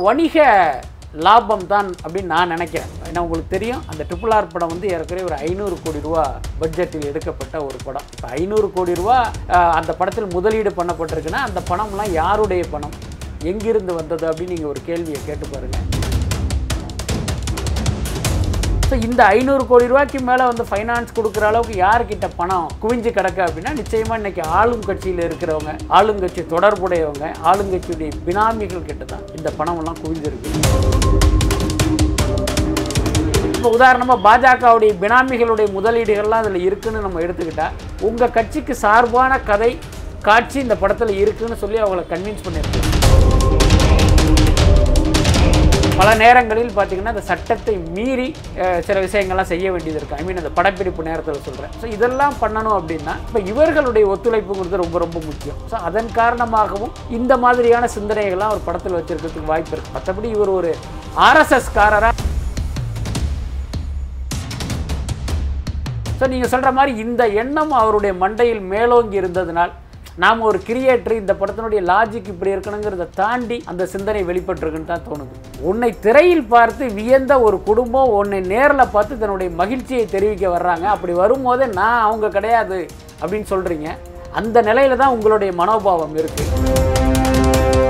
வணிக லாபம் தான் அப்படின்னு நான் நினைக்கிறேன் ஏன்னா உங்களுக்கு தெரியும் அந்த ட்ரிபிள் ஆர் படம் வந்து ஏறக்குறைய ஒரு ஐநூறு கோடி ரூபா பட்ஜெட்டில் எடுக்கப்பட்ட ஒரு படம் இப்போ ஐநூறு கோடி ரூபா அஹ், அந்த படத்தில் முதலீடு பண்ணப்பட்டிருக்குன்னா அந்த பணம்லாம் யாருடைய பணம் எங்கிருந்து வந்தது அப்படின்னு நீங்கள் ஒரு கேள்வியை கேட்டு பாருங்கள் ஸோ இந்த ஐநூறு கோடி ரூபாய்க்கு மேலே வந்து ஃபைனான்ஸ் கொடுக்குற அளவுக்கு யார்கிட்ட பணம் குவிஞ்சு கிடக்கு அப்படின்னா நிச்சயமாக இன்னைக்கு ஆளும் கட்சியில் இருக்கிறவங்க ஆளுங்கட்சி தொடர்புடையவங்க ஆளுங்கட்சியுடைய பினாமிகள் கிட்ட தான் இந்த பணம் எல்லாம் குவிஞ்சிருக்கு இப்போ உதாரணமாக பாஜகவுடைய பினாமிகளுடைய முதலீடுகள்லாம் அதில் இருக்குன்னு நம்ம எடுத்துக்கிட்டா உங்கள் கட்சிக்கு சார்பான கதை காட்சி இந்த படத்தில் இருக்குன்னு சொல்லி அவங்கள கன்வின்ஸ் பண்ணியிருக்கலாம் பல நேரங்களில் பார்த்தீங்கன்னா இந்த சட்டத்தை மீறி அஹ், சில விஷயங்கள்லாம் செய்ய வேண்டியது இருக்குது ஐ மீன் அந்த படப்பிடிப்பு நேரத்தில் சொல்கிறேன் ஸோ இதெல்லாம் பண்ணணும் அப்படின்னா இப்போ இவர்களுடைய ஒத்துழைப்புங்கிறது ரொம்ப ரொம்ப முக்கியம் ஸோ அதன் காரணமாகவும் இந்த மாதிரியான சிந்தனைகள்லாம் ஒரு படத்தில் வச்சிருக்கிறதுக்கு வாய்ப்பு இருக்குது மற்றபடி இவர் ஒரு ஆர்எஸ்எஸ்காரராக ஸோ நீங்கள் சொல்கிற மாதிரி இந்த எண்ணம் அவருடைய மண்டையில் மேலோங்கி இருந்ததுனால் நாம் ஒரு கிரியேட்டர் இந்த படத்தினுடைய லாஜிக் இப்படி இருக்கணுங்கிறத தாண்டி அந்த சிந்தனை வெளிப்பட்டிருக்குன்னு தான் தோணுது உன்னை திரையில் பார்த்து வியந்த ஒரு குடும்பம் உன்னை நேரில் பார்த்து தன்னுடைய மகிழ்ச்சியை தெரிவிக்க வர்றாங்க அப்படி வரும்போதே நான் அவங்க கிடையாது அப்படின்னு சொல்கிறீங்க அந்த நிலையில தான் உங்களுடைய மனோபாவம் இருக்குது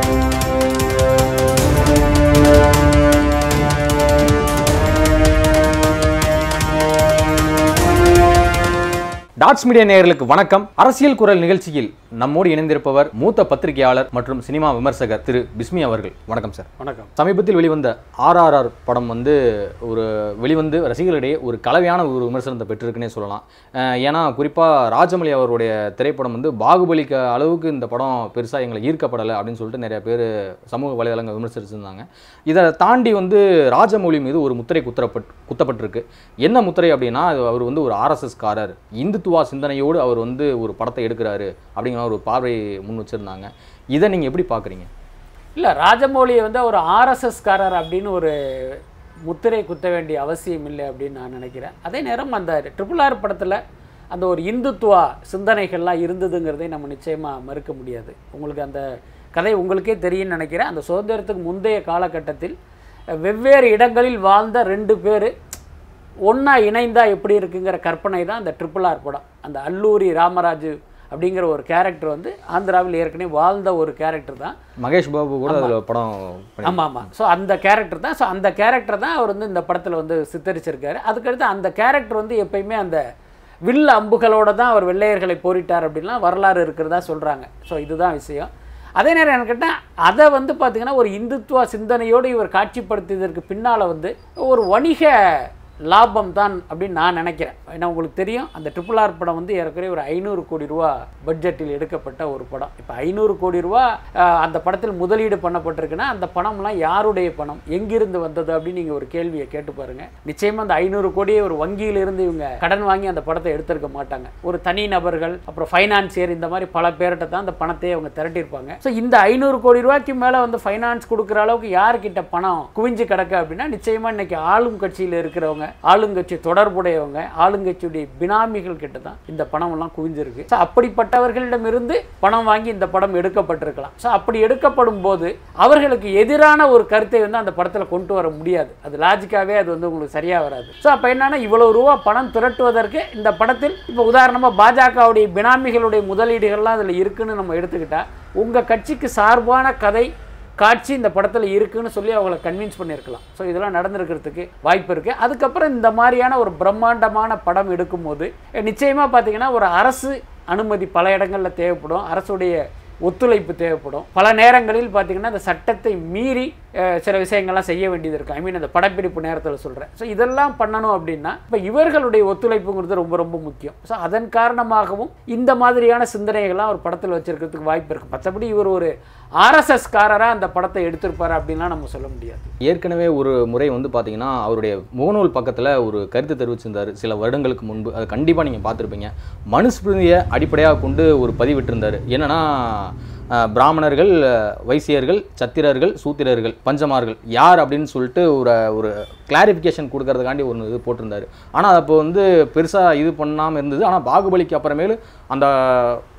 டாட்ஸ் மீடியா நேயர்களுக்கு வணக்கம் அரசியல் குரல் நிகழ்ச்சியில் நம்மோடு இணைந்திருப்பவர் மூத்த பத்திரிகையாளர் மற்றும் சினிமா விமர்சகர் திரு பிஸ்மி அவர்கள் வணக்கம் சார் வணக்கம் சமீபத்தில் வெளிவந்த ஆர்ஆர்ஆர் படம் வந்து ஒரு வெளிவந்து ரசிகர்களிடையே ஒரு கலவையான ஒரு விமர்சனத்தை பெற்றிருக்குன்னே சொல்லலாம் அஹ் ஏன்னா குறிப்பாக ராஜமௌழி அவருடைய திரைப்படம் வந்து பாகுபலிக்கு அளவுக்கு இந்த படம் பெருசாக எங்களை ஈர்க்கப்படலை அப்படின்னு சொல்லிட்டு நிறைய பேர் சமூக வலைதளங்கள் விமர்சிச்சிருந்தாங்க இதை தாண்டி வந்து ராஜமௌழி மீது ஒரு முத்திரை குத்தப்பட் குத்தப்பட்டிருக்கு என்ன முத்திரை அப்படின்னா அது அவர் வந்து ஒரு ஆர்எஸ்எஸ் காரர் இந்துத்துவா சிந்தனையோடு அவர் வந்து ஒரு படத்தை எடுக்கிறாரு அப்படிங்கிற ஒரு பார்வை முன் வச்சிருந்தாங்க இதை நீங்கள் எப்படி பார்க்குறீங்க இல்லை ராஜமௌலியை வந்து ஒரு ஆர்எஸ்எஸ்காரர் அப்படின்னு ஒரு முத்திரை குத்த வேண்டிய அவசியம் இல்லை அப்படின்னு நான் நினைக்கிறேன் அதே நேரம் அந்த ட்ரிபிள் ஆர் படத்தில் அந்த ஒரு இந்துத்துவா சிந்தனைகள்லாம் இருந்ததுங்கிறதை நம்ம நிச்சயமாக மறுக்க முடியாது உங்களுக்கு அந்த கதை உங்களுக்கே தெரியும்னு நினைக்கிறேன் அந்த சுதந்திரத்துக்கு முந்தைய காலகட்டத்தில் வெவ்வேறு இடங்களில் வாழ்ந்த ரெண்டு பேர் ஒன்றா இணைந்தா எப்படி இருக்குங்கிற கற்பனை தான் அந்த ட்ரிபிள் ஆர் படம் அந்த அல்லூரி ராமராஜு அப்படிங்கிற ஒரு கேரக்டர் வந்து ஆந்திராவில் ஏற்கனவே வாழ்ந்த ஒரு கேரக்டர் தான் மகேஷ் பாபு கூட அதில் படம் பண்ணி- ஆமாம் ஆமாம் ஸோ அந்த கேரக்டர் தான் ஸோ அந்த கேரக்டர் தான் அவர் வந்து இந்த படத்தில் வந்து சித்தரிச்சிருக்காரு அதுக்கடுத்து அந்த கேரக்டர் வந்து எப்பயுமே அந்த வில் அம்புகளோட தான் அவர் வெள்ளையர்களை போரிட்டார் அப்படின்லாம் வரலாறு இருக்கிறதா சொல்கிறாங்க ஸோ இதுதான் விஷயம் அதே நேரம் என்ன கேட்டால் அதை வந்து பார்த்திங்கன்னா ஒரு இந்துத்துவ சிந்தனையோடு இவர் காட்சிப்படுத்தியதற்கு பின்னால் வந்து ஒரு வணிக லாபம் தான் அப்படின்னு நான் நினைக்கிறேன் ஏன்னா உங்களுக்கு தெரியும் அந்த ட்ரிபிள் ஆர் படம் வந்து ஏறக்குறைய ஒரு ஐநூறு கோடி ரூபா பட்ஜெட்டில் எடுக்கப்பட்ட ஒரு படம் இப்போ ஐநூறு கோடி ரூபா அஹ், அந்த படத்தில் முதலீடு பண்ணப்பட்டிருக்குன்னா அந்த பணம்லாம் யாருடைய பணம் எங்கிருந்து வந்தது அப்படின்னு நீங்கள் ஒரு கேள்வியை கேட்டு பாருங்க நிச்சயமாக அந்த ஐநூறு கோடியை ஒரு வங்கியிலிருந்து இவங்க கடன் வாங்கி அந்த படத்தை எடுத்திருக்க மாட்டாங்க ஒரு தனி நபர்கள் அப்புறம் ஃபைனான்சியர் இந்த மாதிரி பல பேர்கிட்ட தான் அந்த பணத்தையே அவங்க திரட்டியிருப்பாங்க ஸோ இந்த ஐநூறு கோடி ரூபாய்க்கு மேலே வந்து ஃபைனான்ஸ் கொடுக்குற அளவுக்கு யார்கிட்ட பணம் குவிஞ்சு கிடக்கு அப்படின்னா நிச்சயமாக இன்னைக்கு ஆளும் கட்சியில் இருக்கிறவங்க ஆளுங்கட்சி தொடர்புடையவங்க ஆளுங்கட்சியுடைய பினாமிகள் கிட்ட தான் இந்த பணம் எல்லாம் குவிஞ்சிருக்கு ஸோ அப்படிப்பட்டவர்களிடமிருந்து பணம் வாங்கி இந்த படம் எடுக்கப்பட்டிருக்கலாம் ஸோ அப்படி எடுக்கப்படும் போது அவர்களுக்கு எதிரான ஒரு கருத்தை வந்து அந்த படத்தில் கொண்டு வர முடியாது அது லாஜிக்காகவே அது வந்து உங்களுக்கு சரியாக வராது ஸோ அப்போ என்னன்னா இவ்வளவு ரூபா பணம் திரட்டுவதற்கு இந்த படத்தில் இப்போ உதாரணமாக பாஜகவுடைய பினாமிகளுடைய முதலீடுகள்லாம் அதில் இருக்குன்னு நம்ம எடுத்துக்கிட்டா உங்கள் கட்சிக்கு சார்பான கதை காட்சி இந்த படத்தில் இருக்குன்னு சொல்லி அவங்கள கன்வின்ஸ் பண்ணியிருக்கலாம் ஸோ இதெல்லாம் நடந்திருக்கிறதுக்கு வாய்ப்பு இருக்குது அதுக்கப்புறம் இந்த மாதிரியான ஒரு பிரம்மாண்டமான படம் எடுக்கும்போது நிச்சயமாக பார்த்தீங்கன்னா ஒரு அரசு அனுமதி பல இடங்களில் தேவைப்படும் அரசுடைய ஒத்துழைப்பு தேவைப்படும் பல நேரங்களில் பார்த்தீங்கன்னா இந்த சட்டத்தை மீறி அஹ், சில விஷயங்கள்லாம் செய்ய வேண்டியது இருக்குது ஐ மீன் அந்த படப்பிடிப்பு நேரத்தில் சொல்கிறேன் ஸோ இதெல்லாம் பண்ணணும் அப்படின்னா இப்போ இவர்களுடைய ஒத்துழைப்புங்கிறது ரொம்ப ரொம்ப முக்கியம் ஸோ அதன் காரணமாகவும் இந்த மாதிரியான சிந்தனைகள்லாம் ஒரு படத்தில் வச்சிருக்கிறதுக்கு வாய்ப்பு இருக்குது மற்றபடி இவர் ஒரு ஆர்எஸ்எஸ்காரராக அந்த படத்தை எடுத்திருப்பார் அப்படின்லாம் நம்ம சொல்ல முடியாது ஏற்கனவே ஒரு முறை வந்து பார்த்தீங்கன்னா அவருடைய முகநூல் பக்கத்தில் ஒரு கருத்து தெரிவிச்சிருந்தார் சில வருடங்களுக்கு முன்பு அது கண்டிப்பாக நீங்கள் பார்த்துருப்பீங்க மனுஸ்மிருதியை அடிப்படையாக கொண்டு ஒரு பதிவிட்டிருந்தார் என்னன்னா அஹ், பிராமணர்கள் அஹ், வைசியர்கள் சத்திரர்கள் சூத்திரர்கள் பஞ்சமார்கள் யார் அப்படின்னு சொல்லிட்டு ஒரு ஒரு கிளாரிஃபிகேஷன் கொடுக்கறதுக்காண்டி ஒரு இது போட்டிருந்தாரு ஆனால் அப்போ வந்து பெருசாக இது பண்ணாமல் இருந்தது ஆனால் பாகுபலிக்கு அப்புறமேலு அந்த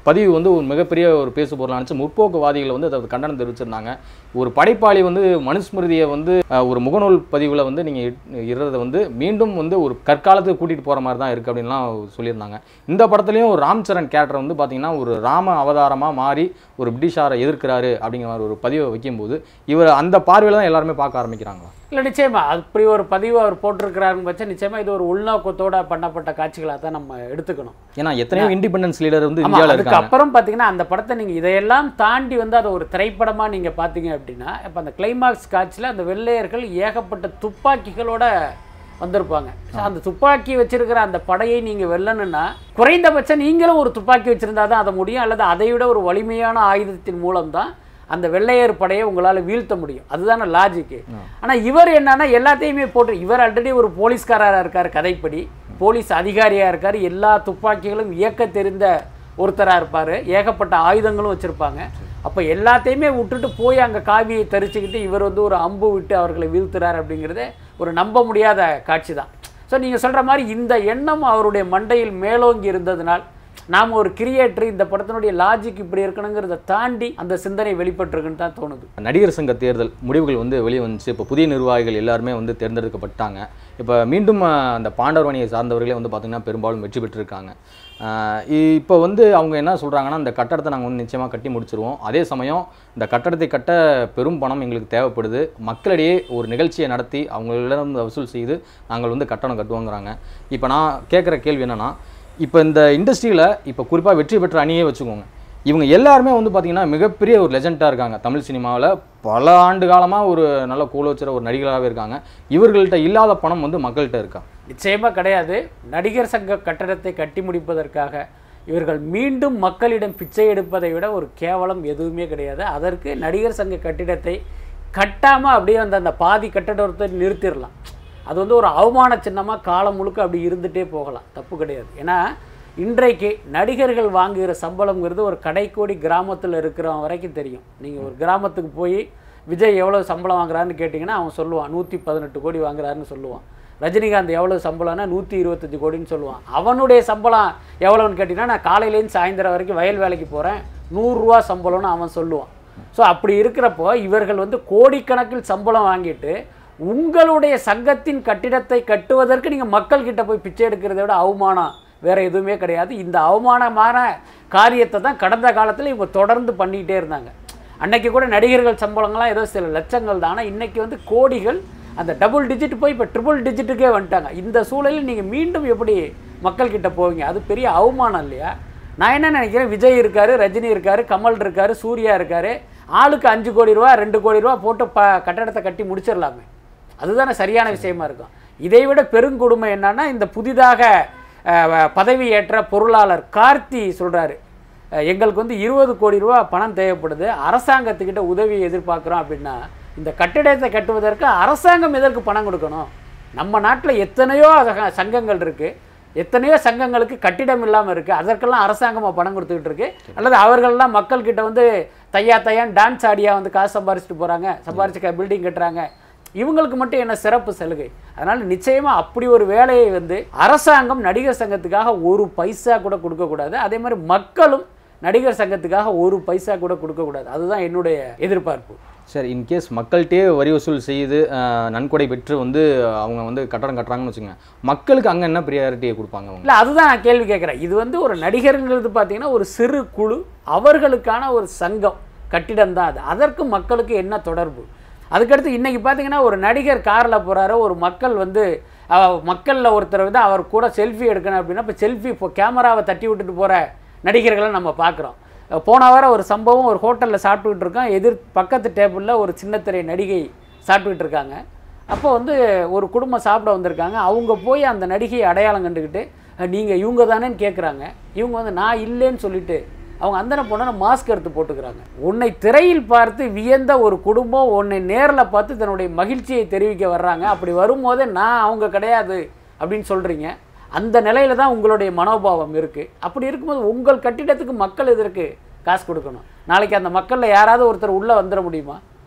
பதிவு வந்து ஒரு மிகப்பெரிய ஒரு பேசு பொருளாக இருந்துச்சு முற்போக்குவாதிகள் வந்து அதை கண்டனம் தெரிவிச்சிருந்தாங்க ஒரு படைப்பாளி வந்து மனுஸ்மிருதியை வந்து அஹ், ஒரு முகநூல் பதிவில் வந்து நீங்கள் இடுறதை வந்து மீண்டும் வந்து ஒரு கற்காலத்துக்கு கூட்டிகிட்டு போகிற மாதிரி தான் இருக்குது அப்படின்லாம் சொல்லியிருந்தாங்க இந்த படத்துலையும் ஒரு ராம் சரண் கேரக்டர் வந்து பார்த்தீங்கன்னா ஒரு ராம அவதாரமாக மாறி ஒரு பிரிட்டிஷாரை எதிர்க்கிறாரு அப்படிங்கிற மாதிரி ஒரு பதிவை வைக்கும்போது இவர் அந்த பார்வையில் தான் எல்லாருமே பார்க்க ஆரம்பிக்கிறாங்களா இல்லை நிச்சயமா அப்படி ஒரு பதிவு அவர் போட்டிருக்கிறாருன்னு பட்சம் நிச்சயமா இது ஒரு உள்நோக்கத்தோட பண்ணப்பட்ட காட்சிகளாக தான் நம்ம எடுத்துக்கணும் ஏன்னா எத்தனையோ இண்டிபெண்டன்ஸ் லீடர் வந்து ஆமா இந்தியாவில் இருக்காங்க அதுக்கப்புறம் பார்த்தீங்கன்னா அந்த படத்தை நீங்கள் இதையெல்லாம் தாண்டி வந்து அதை ஒரு திரைப்படமாக நீங்கள் பார்த்தீங்க அப்படின்னா இப்போ அந்த கிளைமாக்ஸ் காட்சியில் அந்த வெள்ளையர்கள் ஏகப்பட்ட துப்பாக்கிகளோட வந்திருப்பாங்க So, அந்த துப்பாக்கி வச்சிருக்கிற அந்த படையை நீங்கள் வெல்லணும்னா குறைந்தபட்சம் நீங்களும் ஒரு துப்பாக்கி வச்சிருந்தா தான் அதை முடியும் அல்லது அதை விட ஒரு வலிமையான ஆயுதத்தின் மூலம் தான் அந்த வெள்ளையர் படையை உங்களால் வீழ்த்த முடியும் அதுதானே லாஜிக்கு ஆனால் இவர் என்னன்னா எல்லாத்தையுமே போட்டு இவர் ஆல்ரெடி ஒரு போலீஸ்காரராக இருக்கார் கதைப்படி போலீஸ் அதிகாரியாக இருக்கார் எல்லா துப்பாக்கிகளும் இயக்க தெரிந்த ஒருத்தராக இருப்பார் ஏகப்பட்ட ஆயுதங்களும் வச்சுருப்பாங்க அப்போ எல்லாத்தையுமே விட்டுட்டு போய் அங்கே காவியை தரிச்சுக்கிட்டு இவர் வந்து ஒரு அம்பு விட்டு அவர்களை வீழ்த்துறார் அப்படிங்கிறதே ஒரு நம்ப முடியாத காட்சி தான் ஸோ நீங்கள் சொல்கிற மாதிரி இந்த எண்ணம் அவருடைய மண்டையில் மேலோங்கி இருந்ததுனால் நாம் ஒரு கிரியேட்டர் இந்த படத்தினுடைய லாஜிக் இப்படி இருக்கணுங்கிறத தாண்டி அந்த சிந்தனை வெளிப்பட்டிருக்குன்னு தான் தோணுது நடிகர் சங்க தேர்தல் முடிவுகள் வந்து வெளியே வந்துச்சு இப்போ புதிய நிர்வாகிகள் எல்லாருமே வந்து தேர்ந்தெடுக்கப்பட்டாங்க இப்போ மீண்டும் அஹ், அந்த பாண்டவரணியை சார்ந்தவர்களே வந்து பார்த்திங்கன்னா பெரும்பாலும் வெற்றி பெற்றிருக்காங்க அஹ், இப்போ வந்து அவங்க என்ன சொல்கிறாங்கன்னா இந்த கட்டடத்தை நாங்கள் வந்து நிச்சயமாக கட்டி முடிச்சிருவோம் அதே சமயம் இந்த கட்டடத்தை கட்ட பெரும் பணம் எங்களுக்கு தேவைப்படுது மக்களிடையே ஒரு நிகழ்ச்சியை நடத்தி அவங்களிடம் வசூல் செய்து நாங்கள் வந்து கட்டணம் கட்டுவோங்கிறாங்க இப்போ நான் கேட்குற கேள்வி என்னென்னா இப்போ இந்த இண்டஸ்ட்ரியில் இப்போ குறிப்பாக வெற்றி பெற்ற அணியே வச்சுக்கோங்க இவங்க எல்லாருமே வந்து பார்த்தீங்கன்னா மிகப்பெரிய ஒரு லெஜெண்டாக இருக்காங்க தமிழ் சினிமாவில் பல ஆண்டு காலமாக ஒரு நல்ல கோல வச்சுற ஒரு நடிகராகவே இருக்காங்க இவர்கள்ட்ட இல்லாத பணம் வந்து மக்கள்கிட்ட இருக்கா நிச்சயமாக கிடையாது நடிகர் சங்க கட்டடத்தை கட்டி முடிப்பதற்காக இவர்கள் மீண்டும் மக்களிடம் பிச்சை எடுப்பதை விட ஒரு கேவலம் எதுவுமே கிடையாது அதற்கு நடிகர் சங்க கட்டிடத்தை கட்டாமல் அப்படியே அந்த அந்த பாதி கட்டடத்தை நிறுத்திடலாம் அது வந்து ஒரு அவமான சின்னமாக காலம் முழுக்க அப்படி இருந்துகிட்டே போகலாம் தப்பு கிடையாது ஏன்னா இன்றைக்கு நடிகர்கள் வாங்குகிற சம்பளம்ங்கிறது ஒரு கடைக்கோடி கிராமத்தில் இருக்கிறவன் வரைக்கும் தெரியும் நீங்கள் ஒரு கிராமத்துக்கு போய் விஜய் எவ்வளோ சம்பளம் வாங்குறாருன்னு கேட்டிங்கன்னா அவன் சொல்லுவான் நூற்றி பதினெட்டு கோடி வாங்குறாருன்னு சொல்லுவான் ரஜினிகாந்த் எவ்வளோ சம்பளம்னா நூற்றி இருபத்தஞ்சு கோடின்னு சொல்லுவான் அவனுடைய சம்பளம் எவ்வளோன்னு கேட்டிங்கன்னா நான் காலையிலேருந்து சாயந்தரம் வரைக்கும் வயல் வேலைக்கு போகிறேன் நூறுரூவா சம்பளம்னு அவன் சொல்லுவான் ஸோ அப்படி இருக்கிறப்போ இவர்கள் வந்து கோடிக்கணக்கில் சம்பளம் வாங்கிட்டு உங்களுடைய சங்கத்தின் கட்டிடத்தை கட்டுவதற்கு நீங்கள் மக்கள்கிட்ட போய் பிச்சை எடுக்கிறத விட அவமானம் வேற எதுவுமே கிடையாது இந்த அவமானமான காரியத்தை தான் கடந்த காலத்தில் இவங்க தொடர்ந்து பண்ணிக்கிட்டே இருந்தாங்க அன்னைக்கு கூட நடிகர்கள் சம்பளங்கள்லாம் ஏதோ சில லட்சங்கள் தான் ஆனால் இன்னைக்கு வந்து கோடிகள் அந்த டபுள் டிஜிட் போய் இப்போ ட்ரிபிள் டிஜிட்டுக்கே வந்துட்டாங்க இந்த சூழலில் நீங்கள் மீண்டும் எப்படி மக்கள்கிட்ட போவீங்க அது பெரிய அவமானம் இல்லையா நான் என்ன நினைக்கிறேன் விஜய் இருக்காரு ரஜினி இருக்காரு கமல் இருக்காரு சூர்யா இருக்காரு ஆளுக்கு அஞ்சு கோடி ரூபா ரெண்டு கோடி ரூபா போட்டு ப கட்டடத்தை கட்டி முடிச்சிடலாமே அதுதானே சரியான விஷயமா இருக்கும் இதை விட பெருங்கொடுமை என்னன்னா இந்த புதிதாக அஹ், வ- பதவி ஏற்ற பொருளாளர் கார்த்தி சொல்றாரு அஹ், எங்களுக்கு வந்து இருபது கோடி ரூபா பணம் தேவைப்படுது அரசாங்கத்துக்கிட்ட உதவி எதிர்பார்க்குறோம் அப்படின்னா இந்த கட்டிடத்தை கட்டுவதற்கு அரசாங்கம் எதற்கு பணம் கொடுக்கணும் நம்ம நாட்டில் எத்தனையோ சக- சங்கங்கள் இருக்குது எத்தனையோ சங்கங்களுக்கு கட்டிடம் இல்லாமல் இருக்குது அதற்கெல்லாம் அரசாங்கமாக பணம் கொடுத்துக்கிட்டு இருக்கு அல்லது அவர்கள்லாம் மக்கள்கிட்ட வந்து தையா தையான் டான்ஸ் ஆடியா வந்து காசு சம்பாரிச்சிட்டு போகிறாங்க சம்பாரிச்சு பில்டிங் கட்டுறாங்க இவங்களுக்கு மட்டும் என்ன சிறப்பு சலுகை அதனால் நிச்சயமாக அப்படி ஒரு வேலையை வந்து அரசாங்கம் நடிகர் சங்கத்துக்காக ஒரு பைசா கூட கொடுக்கக்கூடாது அதே மாதிரி மக்களும் நடிகர் சங்கத்துக்காக ஒரு பைசா கூட கொடுக்கக்கூடாது அதுதான் என்னுடைய எதிர்பார்ப்பு சரி இன்கேஸ் மக்கள்கிட்டே வரி வசூல் செய்து அஹ், நன்கொடை பெற்று வந்து அவங்க வந்து கட்டடம் கட்டுறாங்கன்னு வச்சுக்கோங்க மக்களுக்கு அங்கே என்ன ப்ரியாரிட்டியை கொடுப்பாங்க அவங்க இல்லை அதுதான் நான் கேள்வி கேட்குறேன் இது வந்து ஒரு நடிகருங்கிறது பார்த்தீங்கன்னா ஒரு சிறு குழு அவர்களுக்கான ஒரு சங்கம் கட்டிடம் தான் அது அதற்கு மக்களுக்கு என்ன தொடர்பு அதுக்கடுத்து இன்னைக்கு பார்த்தீங்கன்னா ஒரு நடிகர் காரில் போகிறாரு ஒரு மக்கள் வந்து மக்களில் ஒருத்தர் வந்து அவர் கூட செல்ஃபி எடுக்கணும் அப்படின்னா இப்போ செல்ஃபி இப்போ கேமராவை தட்டி விட்டுட்டு போகிற நடிகர்களை நம்ம பார்க்குறோம் போன வாரம் ஒரு சம்பவம் ஒரு ஹோட்டலில் சாப்பிட்டுக்கிட்டு இருக்கோம் எதிர் பக்கத்து டேபிளில் ஒரு சின்னத்திரை நடிகை சாப்பிட்டுக்கிட்டு இருக்காங்க அப்போ வந்து ஒரு குடும்பம் சாப்பிட வந்திருக்காங்க அவங்க போய் அந்த நடிகையை அடையாளம் கண்டுக்கிட்டு நீங்கள் இவங்க தானேன்னு கேட்குறாங்க இவங்க வந்து நான் இல்லைன்னு சொல்லிட்டு அவங்க அந்தன பொண்ணை மாஸ்க் எடுத்து போட்டுக்கிறாங்க உன்னை திரையில் பார்த்து வியந்த ஒரு குடும்பம் உன்னை நேரில் பார்த்து தன்னுடைய மகிழ்ச்சியை தெரிவிக்க வர்றாங்க அப்படி வரும்போதே நான் அவங்க கிடையாது அப்படின்னு சொல்கிறீங்க அந்த நிலையில தான் உங்களுடைய மனோபாவம் இருக்குது அப்படி இருக்கும்போது உங்கள் கட்டிடத்துக்கு மக்கள் எதற்கு காசு கொடுக்கணும் நாளைக்கு அந்த மக்களில் யாராவது ஒருத்தர் உள்ளே வந்துட முடியுமா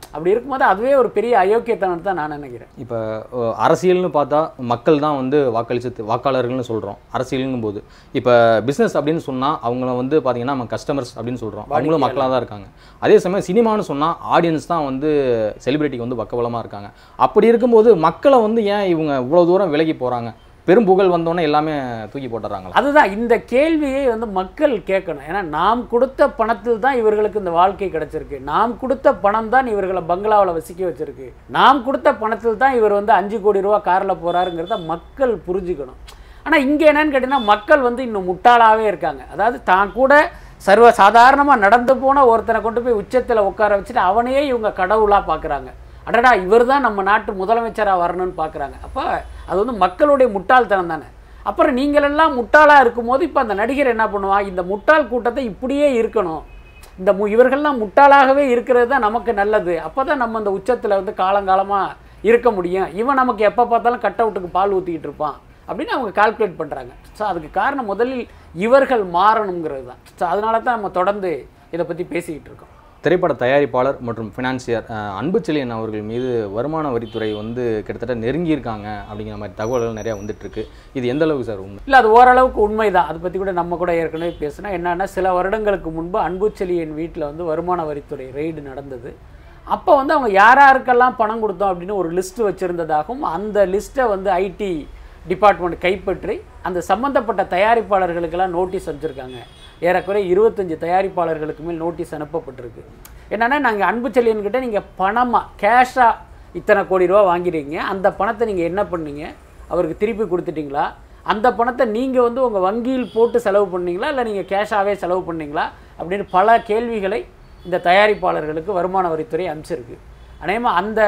அப்படி இருக்கும்போது அதுவே ஒரு பெரிய அயோக்கியத்தனம் தான் நான் நினைக்கிறேன் இப்போ அஹ், அரசியல்னு பார்த்தா மக்கள் தான் வந்து வாக்களிச்சு வாக்காளர்கள்னு சொல்கிறோம் அரசியல்ங்கும் போது இப்போ பிஸ்னஸ் அப்படின்னு சொன்னால் அவங்கள வந்து பார்த்தீங்கன்னா நம்ம கஸ்டமர்ஸ் அப்படின்னு சொல்கிறோம் அவங்களும் மக்களாக தான் இருக்காங்க அதே சமயம் சினிமான்னு சொன்னால் ஆடியன்ஸ் தான் வந்து செலிபிரிட்டிக்கு வந்து பக்கபலமாக இருக்காங்க அப்படி இருக்கும்போது மக்களை வந்து ஏன் இவங்க இவ்வளோ தூரம் விலகி போகிறாங்க பெரும் புகழ் வந்தோடனே எல்லாமே தூக்கி போட்டுறாங்களா அதுதான் இந்த கேள்வியை வந்து மக்கள் கேட்கணும் ஏன்னா நாம் கொடுத்த பணத்தில் தான் இவர்களுக்கு இந்த வாழ்க்கை கிடைச்சிருக்கு நாம் கொடுத்த பணம் தான் இவர்களை பங்களாவில் வசிக்க வச்சிருக்கு நாம் கொடுத்த பணத்தில் தான் இவர் வந்து அஞ்சு கோடி ரூபா காரில் போகிறாருங்கிறத மக்கள் புரிஞ்சுக்கணும் ஆனால் இங்கே என்னன்னு கேட்டிங்கன்னா மக்கள் வந்து இன்னும் முட்டாளாகவே இருக்காங்க அதாவது தான் கூட சர்வ சாதாரணமாக நடந்து போன ஒருத்தனை கொண்டு போய் உச்சத்தில் உட்கார வச்சுட்டு அவனையே இவங்க கடவுளாக பார்க்குறாங்க அடடா இவர் தான் நம்ம நாட்டு முதலமைச்சராக வரணும்னு பார்க்குறாங்க அப்போ அது வந்து மக்களுடைய முட்டாள்தனம் தானே அப்புறம் நீங்களெல்லாம் முட்டாளாக இருக்கும்போது இப்போ அந்த நடிகர் என்ன பண்ணுவான் இந்த முட்டாள் கூட்டத்தை இப்படியே இருக்கணும் இந்த மு இவர்கள்லாம் முட்டாளாகவே இருக்கிறது தான் நமக்கு நல்லது அப்போ தான் நம்ம அந்த உச்சத்தில் வந்து காலங்காலமாக இருக்க முடியும் இவன் நமக்கு எப்போ பார்த்தாலும் கட் அவுட்டுக்கு பால் ஊற்றிக்கிட்டு இருப்பான் அப்படின்னு அவங்க கால்குலேட் பண்ணுறாங்க ஸோ அதுக்கு காரணம் முதலில் இவர்கள் மாறணுங்கிறது தான் ஸோ அதனால தான் நம்ம தொடர்ந்து இதை பற்றி பேசிக்கிட்டு இருக்கோம் திரைப்பட தயாரிப்பாளர் மற்றும் ஃபினான்சியர் அன்பு செழியன் அவர்கள் மீது வருமான வரித்துறை வந்து கிட்டத்தட்ட நெருங்கியிருக்காங்க அப்படிங்கிற மாதிரி தகவல்கள் நிறையா வந்துட்டு இருக்கு இது எந்த அளவுக்கு சார் உண்மை இல்லை அது ஓரளவுக்கு உண்மைதான் அதை பற்றி கூட நம்ம கூட ஏற்கனவே பேசினோம் என்னன்னா சில வருடங்களுக்கு முன்பு அன்புச்செழியன் வீட்டில் வந்து வருமான வரித்துறை ரெய்டு நடந்தது அப்போ வந்து அவங்க யார் யாருக்கெல்லாம் பணம் கொடுத்தோம் அப்படின்னு ஒரு லிஸ்ட் வச்சுருந்ததாகவும் அந்த லிஸ்ட்டை வந்து ஐடி டிபார்ட்மெண்ட் கைப்பற்றி அந்த சம்மந்தப்பட்ட தயாரிப்பாளர்களுக்கெல்லாம் நோட்டீஸ் அனுப்பிச்சிருக்காங்க ஏறக்குறைய இருபத்தஞ்சு தயாரிப்பாளர்களுக்கு மேல் நோட்டீஸ் அனுப்பப்பட்டிருக்கு என்னன்னா நாங்கள் அன்பு செல்லியன்கிட்ட நீங்கள் பணமாக கேஷாக இத்தனை கோடி ரூபா வாங்கிடுறீங்க அந்த பணத்தை நீங்கள் என்ன பண்ணீங்க அவருக்கு திருப்பி கொடுத்துட்டீங்களா அந்த பணத்தை நீங்கள் வந்து உங்கள் வங்கியில் போட்டு செலவு பண்ணீங்களா இல்லை நீங்கள் கேஷாகவே செலவு பண்ணீங்களா அப்படின்னு பல கேள்விகளை இந்த தயாரிப்பாளர்களுக்கு வருமான வரித்துறை அனுப்பிச்சிருக்கு அநேகமாக அந்த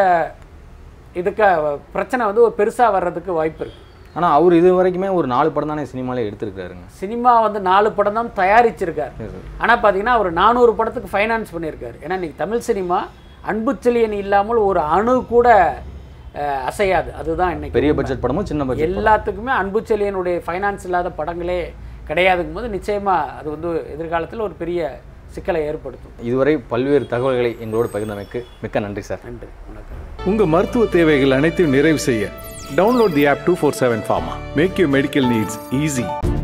இதுக்கு பிரச்சனை வந்து ஒரு பெருசாக வர்றதுக்கு வாய்ப்பு இருக்குது ஆனால் அவர் இது வரைக்குமே ஒரு நாலு படம் தானே சினிமாலே எடுத்திருக்காருங்க சினிமா வந்து நாலு படம் தான் தயாரிச்சிருக்கார் ஆனால் பார்த்தீங்கன்னா அவர் நானூறு படத்துக்கு ஃபைனான்ஸ் பண்ணியிருக்காரு ஏன்னா இன்னைக்கு தமிழ் சினிமா அன்புச்செழியன் இல்லாமல் ஒரு அணு கூட அஹ், அசையாது அதுதான் இன்னைக்கு பெரிய உண்மை. பட்ஜெட் படமும் சின்ன பட்ஜெட் எல்லாத்துக்குமே அன்புச்செழியனுடைய ஃபைனான்ஸ் இல்லாத படங்களே கிடையாதுங்கும் போது நிச்சயமாக அது வந்து எதிர்காலத்தில் ஒரு பெரிய சிக்கலை ஏற்படுத்தும் இதுவரை பல்வேறு தகவல்களை எங்களோடு பகிர்ந்தமைக்கு மிக்க நன்றி சார் நன்றி வணக்கம் உங்க மருத்துவ தேவைகள் அனைத்தையும் நிறைவு செய்ய download the app two four seven pharma make your medical needs easy